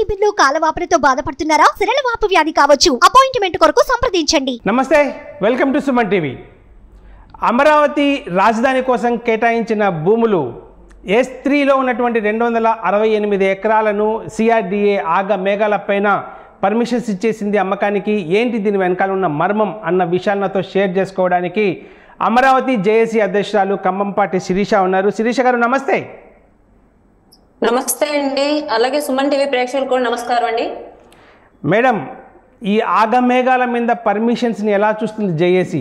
bill కాలవాపులతో బాధపడుతున్నారా సిరల వాపు వ్యాధి కావచ్చు అపాయింట్మెంట్ కొరకు సంప్రదించండి నమస్తే welcome to Suman TV Amaravati రాజధాని కోసం కేటాయించిన భూములు ఎస్ త్రీలో ఉన్నటువంటి రెండు వందల అరవై ఎనిమిది ఎకరాలను సిఆర్డిఏ ఆగ మేఘాల పైన పర్మిషన్స్ ఇచ్చేసింది అమ్మకానికి ఏంటి దీని వెనకాల ఉన్న మర్మం అన్న విషయాలు నాతో షేర్ చేసుకోవడానికి అమరావతి జేఏసీ అధ్యక్షురాలు ఖమ్మంపాటి శిరీష ఉన్నారు శిరీష గారు నమస్తే నమస్తే అండి అలాగే సుమన్ టీవీ ప్రేక్షకులకు కూడా నమస్కారం అండి మేడం ఈ ఆగమేఘాల మీద పర్మిషన్స్ని ఎలా చూస్తుంది జేఏసీ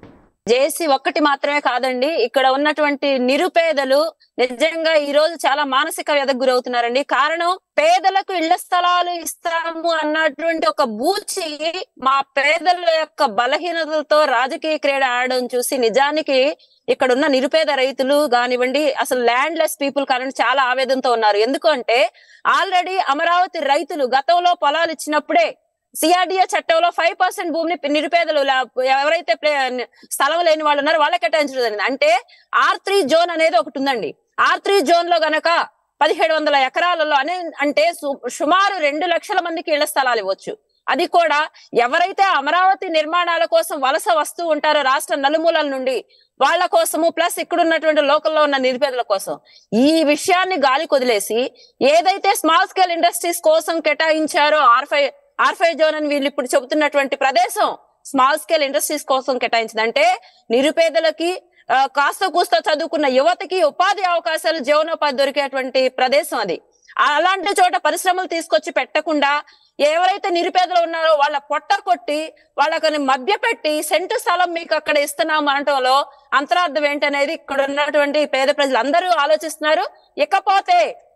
జేసీ ఒక్కటి మాత్రమే కాదండి ఇక్కడ ఉన్నటువంటి నిరుపేదలు నిజంగా ఈ రోజు చాలా మానసిక వ్యధకు గురవుతున్నారండి కారణం పేదలకు ఇళ్ల స్థలాలు ఇస్తాము అన్నటువంటి ఒక బూచి మా పేదల యొక్క బలహీనతలతో రాజకీయ క్రీడ ఆడడం చూసి నిజానికి ఇక్కడ ఉన్న నిరుపేద రైతులు కానివ్వండి అసలు ల్యాండ్ లెస్ పీపుల్ కానివ్వండి చాలా ఆవేదనతో ఉన్నారు ఎందుకంటే ఆల్రెడీ అమరావతి రైతులు గతంలో పొలాలు ఇచ్చినప్పుడే సిఆర్డిఏ చట్టంలో ఫైవ్ పర్సెంట్ భూమిని నిరుపేదలు లా- ఎవరైతే ప్లే- స్థలం లేని వాళ్ళు ఉన్నారో వాళ్ళకి కేటాయించడం జరిగింది అంటే ఆర్ త్రీ జోన్ అనేది ఒకటి ఉందండి ఆర్ త్రీ జోన్ లో గనక పదిహేడు వందల ఎకరాలలో అనే అంటే సు- సుమారు రెండు లక్షల మందికి ఇళ్ల స్థలాలు ఇవ్వచ్చు అది కూడా ఎవరైతే అమరావతి నిర్మాణాల కోసం వలస వస్తూ ఉంటారో రాష్ట్ర నలుమూలల నుండి వాళ్ళ కోసము ప్లస్ ఇక్కడ ఉన్నటువంటి లోకల్లో ఉన్న నిరుపేదల కోసం ఈ విషయాన్ని గాలి కొదిలేసి ఏదైతే స్మాల్ స్కేల్ ఇండస్ట్రీస్ కోసం కేటాయించారో R five R five zone అని వీళ్ళు ఇప్పుడు చెబుతున్నటువంటి ప్రదేశం స్మాల్ స్కేల్ ఇండస్ట్రీస్ కోసం కేటాయించింది అంటే నిరుపేదలకి ఆ, కాస్త కూస్త చదువుకున్న యువతకి ఉపాధి అవకాశాలు జీవనోపాధి దొరికేటువంటి ప్రదేశం అది అలాంటి చోట పరిశ్రమలు తీసుకొచ్చి పెట్టకుండా ఎవరైతే నిరుపేదలు ఉన్నారో వాళ్ళ పొట్ట కొట్టి వాళ్ళకని మభ్య పెట్టి సెంటు స్థలం మీకు అక్కడ ఇస్తున్నాం అనటంలో అంతరార్థం ఏంటనేది ఇక్కడ ఉన్నటువంటి పేద ప్రజలు అందరూ ఆలోచిస్తున్నారు ఇకపోతే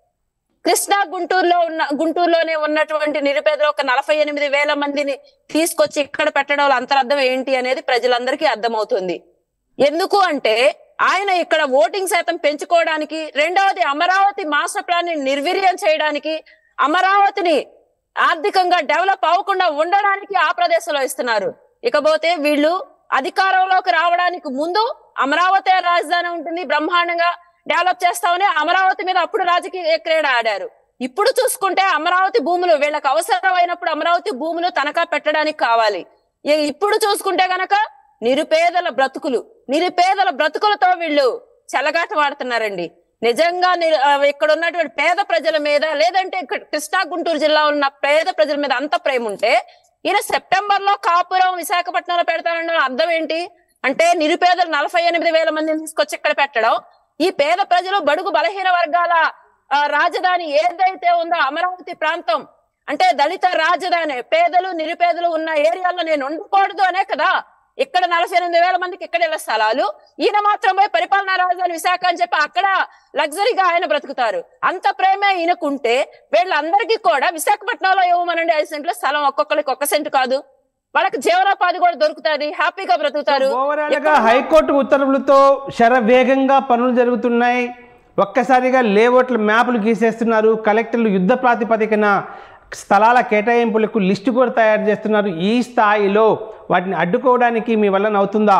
కృష్ణా గుంటూరులో ఉన్న గుంటూరులోనే ఉన్నటువంటి నిరుపేదలు ఒక నలభై ఎనిమిది వేల మందిని తీసుకొచ్చి ఇక్కడ పెట్టడం వల్ల అంతరార్థం ఏంటి అనేది ప్రజలందరికీ అర్థమవుతుంది ఎందుకు అంటే ఆయన ఇక్కడ ఓటింగ్ శాతం పెంచుకోవడానికి రెండవది అమరావతి మాస్టర్ ప్లాన్ ని నిర్వీర్యం చేయడానికి అమరావతిని ఆర్థికంగా డెవలప్ అవ్వకుండా ఉండడానికి ఆ ప్రదేశంలో ఇస్తున్నారు ఇకపోతే వీళ్ళు అధికారంలోకి రావడానికి ముందు అమరావతి రాజధాని ఉంటుంది బ్రహ్మాండంగా డెవలప్ చేస్తామని అమరావతి మీద అప్పుడు రాజకీయ క్రీడ ఆడారు ఇప్పుడు చూసుకుంటే అమరావతి భూములు వీళ్ళకి అవసరమైనప్పుడు అమరావతి భూములు తనఖా పెట్టడానికి కావాలి ఇ- ఇప్పుడు చూసుకుంటే గనక నిరుపేదల బ్రతుకులు నిరుపేదల బ్రతుకులతో వీళ్ళు చెలగాట వాడుతున్నారండి నిజంగా నిరు- ఆ, ఇక్కడ ఉన్నటువంటి పేద ప్రజల మీద లేదంటే ఇక్కడ కృష్ణా గుంటూరు జిల్లా ఉన్న పేద ప్రజల మీద అంత ప్రేమ ఉంటే ఈయన సెప్టెంబర్ లో కాపురం విశాఖపట్నంలో పెడతానన్న అర్థం ఏంటి అంటే నిరుపేదలు నలభై ఎనిమిది వేల మందిని తీసుకొచ్చి ఇక్కడ పెట్టడం ఈ పేద ప్రజలు బడుగు బలహీన వర్గాల ఆ, రాజధాని ఏదైతే ఉందో అమరావతి ప్రాంతం అంటే దళిత రాజధాని పేదలు నిరుపేదలు ఉన్న ఏరియాలో నేను ఉండకూడదు అనే కదా ఇక్కడ నలభై ఎనిమిది వేల మందికి ఇక్కడ ఇళ్ల స్థలాలు ఈయన మాత్రం పోయి పరిపాలనా రాజధాని విశాఖ అని చెప్పి అక్కడ లగ్జరీగా ఆయన బ్రతుకుతారు అంత ప్రేమే ఈయనకుంటే వీళ్ళందరికీ కూడా విశాఖపట్నంలో ఇవ్వమనండి ఐదు సెంట్ల స్థలం ఒక్కొక్కరికి ఒక్క సెంటు కాదు వాళ్ళకి జీవనోపాధి కూడా దొరుకుతుంది హ్యాపీగా బ్రతుకుతారు ఓవరాల్ గా హైకోర్టు ఉత్తర్వులతో శరవేగంగా పనులు జరుగుతున్నాయి ఒక్కసారిగా లేఅవుట్ల మ్యాపులు గీసేస్తున్నారు కలెక్టర్లు యుద్ధ ప్రాతిపదికన స్థలాల కేటాయింపులకు లిస్టు కూడా తయారు చేస్తున్నారు ఈ స్థాయిలో వాటిని అడ్డుకోవడానికి మీ వల్ల అవుతుందా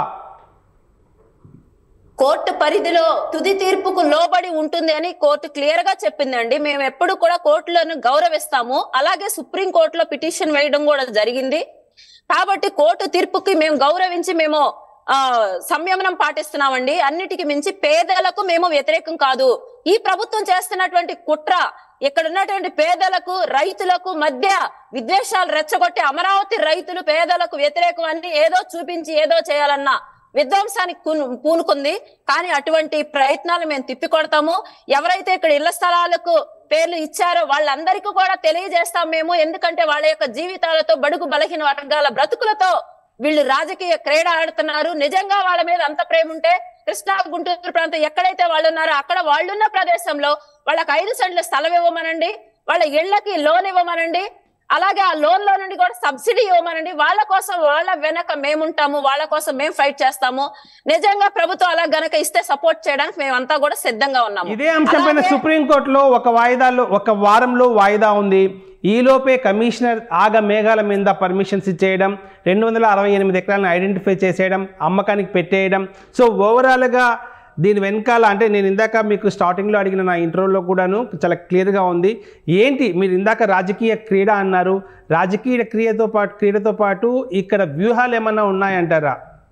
కోర్టు పరిధిలో తుది తీర్పుకు లోబడి ఉంటుంది అని కోర్టు క్లియర్ గా చెప్పిందండి మేము ఎప్పుడు కూడా కోర్టులను గౌరవిస్తాము అలాగే సుప్రీం కోర్టులో పిటిషన్ వేయడం కూడా జరిగింది కాబట్టి కోర్టు తీర్పుకి మేము గౌరవించి మేము ఆ సంయమనం పాటిస్తున్నామండి అన్నిటికి మించి పేదలకు మేము వ్యతిరేకం కాదు ఈ ప్రభుత్వం చేస్తున్నటువంటి కుట్ర ఇక్కడ ఉన్నటువంటి పేదలకు రైతులకు మధ్య విద్వేషాలు రెచ్చగొట్టి అమరావతి రైతులు పేదలకు వ్యతిరేకం అని ఏదో చూపించి ఏదో చేయాలన్న విధ్వంసానికి పూను- పూనుకుంది కానీ అటువంటి ప్రయత్నాలు మేము తిప్పికొడతాము ఎవరైతే ఇక్కడ ఇళ్ల స్థలాలకు పేర్లు ఇచ్చారో వాళ్ళందరికీ కూడా తెలియజేస్తాం మేము ఎందుకంటే వాళ్ళ యొక్క జీవితాలతో బడుగు బలహీన వర్గాల బ్రతుకులతో వీళ్ళు రాజకీయ క్రీడ ఆడుతున్నారు నిజంగా వాళ్ళ మీద అంత ప్రేమ ఉంటే కృష్ణా గుంటూరు ప్రాంతం ఎక్కడైతే వాళ్ళు ఉన్నారో అక్కడ వాళ్ళున్న ప్రదేశంలో వాళ్ళకి ఐదు సెంట్ల స్థలం ఇవ్వమనండి వాళ్ళ ఇళ్లకి లోన్ ఇవ్వమనండి అలాగే ఆ లోన్ లో నుండి కూడా సబ్సిడీ ఇవ్వమనండి వాళ్ళ కోసం వాళ్ళ వెనక మేముంటాము వాళ్ళ కోసం మేము ఫైట్ చేస్తాము నిజంగా ప్రభుత్వం అలా గనక ఇస్తే సపోర్ట్ చేయడానికి మేమంతా కూడా సిద్ధంగా ఉన్నాము ఇదే అంశంపైన అలాగే- సుప్రీంకోర్టులో ఒక వాయిదాలో ఒక వారంలో వాయిదా ఉంది ఈలోపే కమిషనర్ ఆగ మేఘాల మీద పర్మిషన్స్ ఇచ్చేయడం రెండు వందల అరవై ఎనిమిది ఎకరాలను ఐడెంటిఫై చేసేయడం అమ్మకానికి పెట్టేయడం సో ఓవరాల్గా దీని వెనకాల అంటే నేను ఇందాక మీకు స్టార్టింగ్లో అడిగిన నా ఇంటర్వ్యూలో కూడాను చాలా క్లియర్గా ఉంది ఏంటి మీరు ఇందాక రాజకీయ క్రీడ అన్నారు రాజకీయ క్రియతో పాటు క్రీడతో పాటు ఇక్కడ వ్యూహాలు ఏమన్నా ఉన్నాయంటారా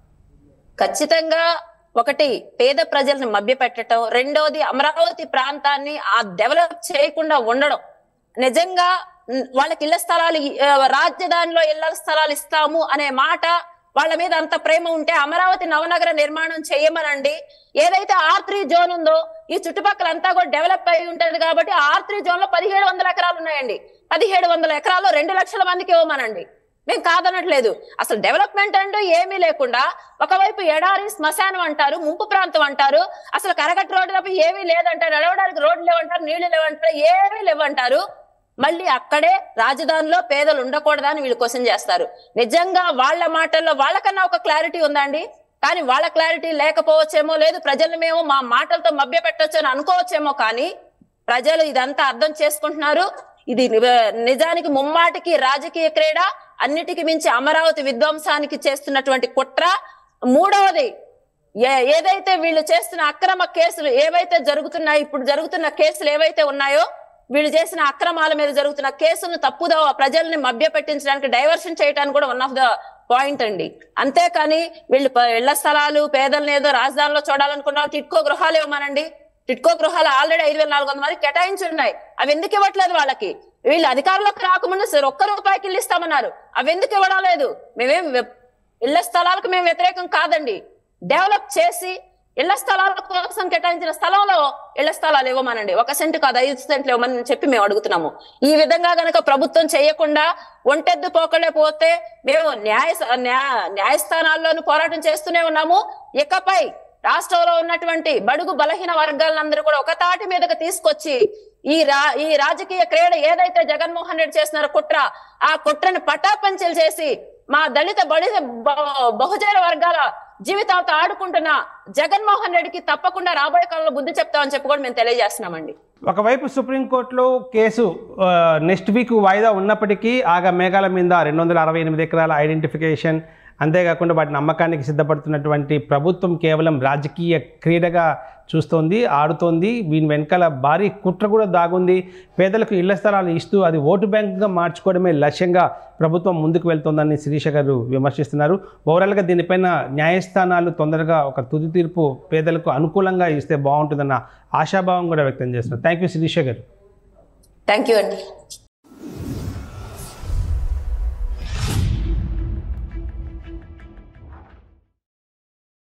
ఖచ్చితంగా ఒకటి పేద ప్రజలను మభ్యపెట్టడం రెండోది అమరావతి ప్రాంతాన్ని ఆ డెవలప్ చేయకుండా ఉండడం నిజంగా ఉమ్, వాళ్ళకి ఇళ్ల స్థలాలు ఇ- ఆ, రాజధానిలో ఇళ్ల స్థలాలు ఇస్తాము అనే మాట వాళ్ళ మీద అంత ప్రేమ ఉంటే అమరావతి నవనగర నిర్మాణం చేయమనండి ఏదైతే ఆర్ త్రీ జోన్ ఉందో ఈ చుట్టుపక్కల అంతా కూడా డెవలప్ అయి ఉంటది కాబట్టి ఆర్ త్రీ జోన్ లో పదిహేడు వందల ఎకరాలు ఉన్నాయండి పదిహేడు వందల ఎకరాలు రెండు లక్షల మందికి ఇవ్వమనండి మేము కాదనట్లేదు అసలు డెవలప్మెంట్ అంటూ ఏమీ లేకుండా ఒకవైపు ఎడారి శ్మశానం అంటారు ముంపు ప్రాంతం అంటారు అసలు కరగట్టు రోడ్డు తప్ప ఏమీ లేదంటారు నడవడానికి రోడ్లు లేవంటారు నీళ్లు లేవంటారు ఏమీ లేవంటారు మళ్ళీ అక్కడే రాజధానిలో పేదలు ఉండకూడదని వీళ్ళు క్వశ్చన్ చేస్తారు నిజంగా వాళ్ళ మాటల్లో వాళ్ళకన్నా ఒక క్లారిటీ ఉందండి కానీ వాళ్ళ క్లారిటీ లేకపోవచ్చేమో లేదు ప్రజలు మేము మా మాటలతో మభ్య పెట్టొచ్చు అని అనుకోవచ్చేమో కానీ ప్రజలు ఇదంతా అర్థం చేసుకుంటున్నారు ఇది ని- నిజానికి ముమ్మాటికి రాజకీయ క్రీడ అన్నిటికి మించి అమరావతి విధ్వంసానికి చేస్తున్నటువంటి కుట్ర మూడవది ఏ- ఏదైతే వీళ్ళు చేస్తున్న అక్రమ కేసులు ఏవైతే జరుగుతున్నాయి ఇప్పుడు జరుగుతున్న కేసులు ఏవైతే ఉన్నాయో వీళ్ళు చేసిన అక్రమాల మీద జరుగుతున్న కేసులను తప్పుదో ప్రజల్ని మభ్య పెట్టించడానికి డైవర్షన్ చేయడానికి కూడా వన్ ఆఫ్ ద పాయింట్ అండి అంతేకాని వీళ్ళు ప- ఇళ్ల స్థలాలు పేదలను ఏదో రాజధానిలో చూడాలనుకున్నారు టిట్కో గృహాలు ఇవ్వమనండి టిట్కో గృహాలు ఆల్రెడీ ఐదు వేల నాలుగు వందల మంది కేటాయించి ఉన్నాయి అవి ఎందుకు ఇవ్వట్లేదు వాళ్ళకి వీళ్ళు అధికారంలోకి రాకముందు సరే ఒక్క రూపాయికి ఇల్లు ఇస్తామన్నారు అవి ఎందుకు ఇవ్వడం లేదు మేమేం వె- ఇళ్ల స్థలాలకు మేము వ్యతిరేకం కాదండి డెవలప్ చేసి ఇళ్ల స్థలాల కోసం కేటాయించిన స్థలంలో ఇళ్ల స్థలాలు ఇవ్వమనండి ఒక సెంటు కాదు ఐదు సెంట్లు ఇవ్వమని చెప్పి మేము అడుగుతున్నాము ఈ విధంగా గనక ప్రభుత్వం చేయకుండా ఒంటెద్దు పోకలే పోతే మేము న్యాయ న్యా- న్యాయస్థానాల్లోనూ పోరాటం చేస్తూనే ఉన్నాము ఇకపై రాష్ట్రంలో ఉన్నటువంటి బడుగు బలహీన వర్గాలందరూ కూడా ఒక తాటి మీదకి తీసుకొచ్చి ఈ రా ఈ రాజకీయ క్రీడ ఏదైతే జగన్మోహన్ రెడ్డి చేస్తున్నారో కుట్ర ఆ కుట్రని పటాపంచలు చేసి మా దళిత బడిత బ- బహుజన వర్గాల జీవితాలతో ఆడుకుంటున్న జగన్మోహన్ రెడ్డికి తప్పకుండా రాబోయే కాలంలో బుద్ధి చెప్తామని చెప్పి కూడా మేము తెలియజేస్తున్నామండి ఒకవైపు సుప్రీంకోర్టులో కేసు ఆ, నెక్స్ట్ వీక్ వాయిదా ఉన్నప్పటికీ ఆగా మేఘాల మీద రెండు వందల అరవై ఎనిమిది ఎకరాల ఐడెంటిఫికేషన్ అంతేకాకుండా వాటిని అమ్మకానికి సిద్ధపడుతున్నటువంటి ప్రభుత్వం కేవలం రాజకీయ క్రీడగా చూస్తోంది ఆడుతోంది దీని వెనకాల భారీ కుట్ర కూడా దాగుంది పేదలకు ఇళ్ల స్థలాలు ఇస్తూ అది ఓటు బ్యాంకుగా మార్చుకోవడమే లక్ష్యంగా ప్రభుత్వం ముందుకు వెళ్తోందని శిరీష గారు విమర్శిస్తున్నారు ఓవరాల్గా దీనిపైన న్యాయస్థానాలు తొందరగా ఒక తుది తీర్పు పేదలకు అనుకూలంగా ఇస్తే బాగుంటుందన్న ఆశాభావం కూడా వ్యక్తం చేస్తున్నారు థ్యాంక్ యూ శిరీష గారు థ్యాంక్ యూ అండి